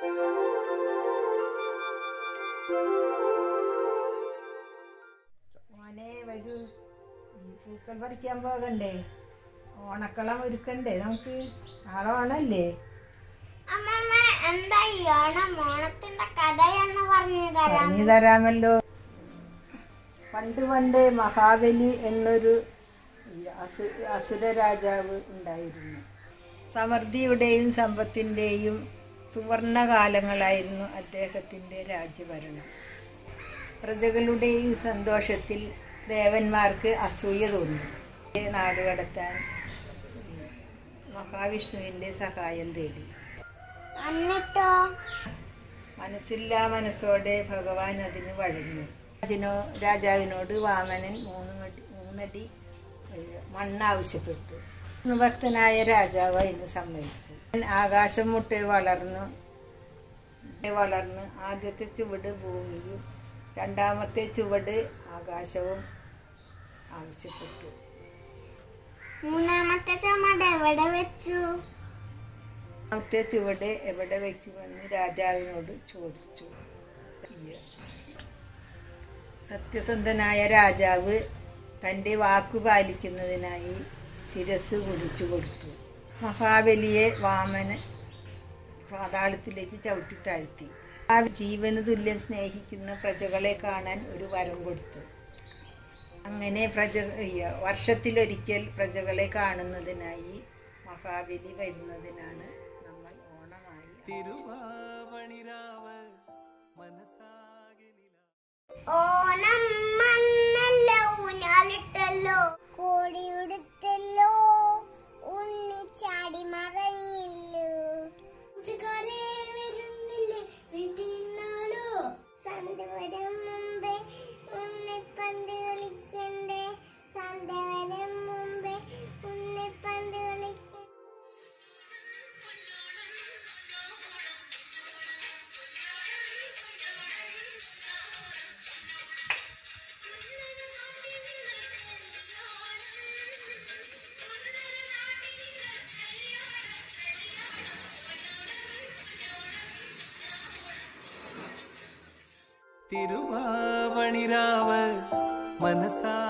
മോനെ വരൂ ഈ പൂക്കൾ പറിക്കാൻ പോകണ്ടേ ഓണക്കളം ഒരുക്കണ്ടേ നമുക്ക് നാളെ ഓണല്ലേ അമ്മമ്മ എന്താ ഈ ഓണം ഓണത്തിന്റെ കഥയെന്ന് പറഞ്ഞു തരാം പറഞ്ഞു തരാമല്ലോ പണ്ട് പണ്ട് മഹാബലി എന്നൊരു ഈ അസു അസുര രാജാവ് ഉണ്ടായിരുന്നു സമൃദ്ധിയുടെയും സമ്പത്തിൻ്റെയും സുവർണകാലങ്ങളായിരുന്നു അദ്ദേഹത്തിൻ്റെ രാജ്യഭരണം പ്രജകളുടെയും സന്തോഷത്തിൽ ദേവന്മാർക്ക് അസൂയ തോന്നി നാട് കടത്താൻ മഹാവിഷ്ണുവിൻ്റെ സഹായം തേടി എന്നിട്ടോ മനസ്സില്ലാ മനസ്സോടെ ഭഗവാൻ അതിന് വഴങ്ങി അതിനോ രാജാവിനോട് വാമനൻ മൂന്ന് മടി മൂന്നടി ഏഹ്, മണ്ണ് ആവശ്യപ്പെട്ടു ഭക്തനായ രാജാവ് അതിന് സമ്മതിച്ചു ആകാശം മുട്ടെ വളർന്നു വളർന്ന് ആദ്യത്തെ ചുവട് ഭൂമിയും രണ്ടാമത്തെ ചുവട് ആകാശവും ആവശ്യപ്പെട്ടു മൂന്നാമത്തെ ചുമട് എവിടെ വെച്ചു രണ്ടാമത്തെ ചുവട് എവിടെ വയ്ക്കുമെന്ന് രാജാവിനോട് ചോദിച്ചു ഇയ്യ. സത്യസന്ധനായ രാജാവ് തൻ്റെ വാക്കു പാലിക്കുന്നതിനായി ശിരസ് കുടിച്ചു കൊടുത്തു മഹാബലിയെ വാമന് പാതാളത്തിലേക്ക് ചവിട്ടി താഴ്ത്തി ആ ജീവന് തുല്യം സ്നേഹിക്കുന്ന പ്രജകളെ കാണാൻ ഒരു വരം കൊടുത്തു അങ്ങനെ പ്രജ ഇയ്യ, വർഷത്തിലൊരിക്കൽ പ്രജകളെ കാണുന്നതിനായി മഹാബലി വരുന്നതിനാണ് നമ്മൾ ഓണമായി തിരുവാവണിരാവ് മനസ്സാകെ നില ഓണം മണ്ണല്ലോ ഊഞ്ഞാലിട്ടല്ലോ കോടിയുടുത്തല്ലോ ഉണ്ണിച്ചാടി മറഞ്ഞില്ലോ കൂട്ടുകാരെ വരുന്നില്ലേ വീട്ടിന്നാലോ സന്ധ്യ വരും മുമ്പേ ഉണ്ണിപ്പന്ത് കളിക്കണ്ടേ സന്ധ്യ വരും മുമ്പേ ഉണ്ണിപ്പന്ത് കളിക്കണ്ടേ തിരുവാവണിരാവ് മനസ്സാ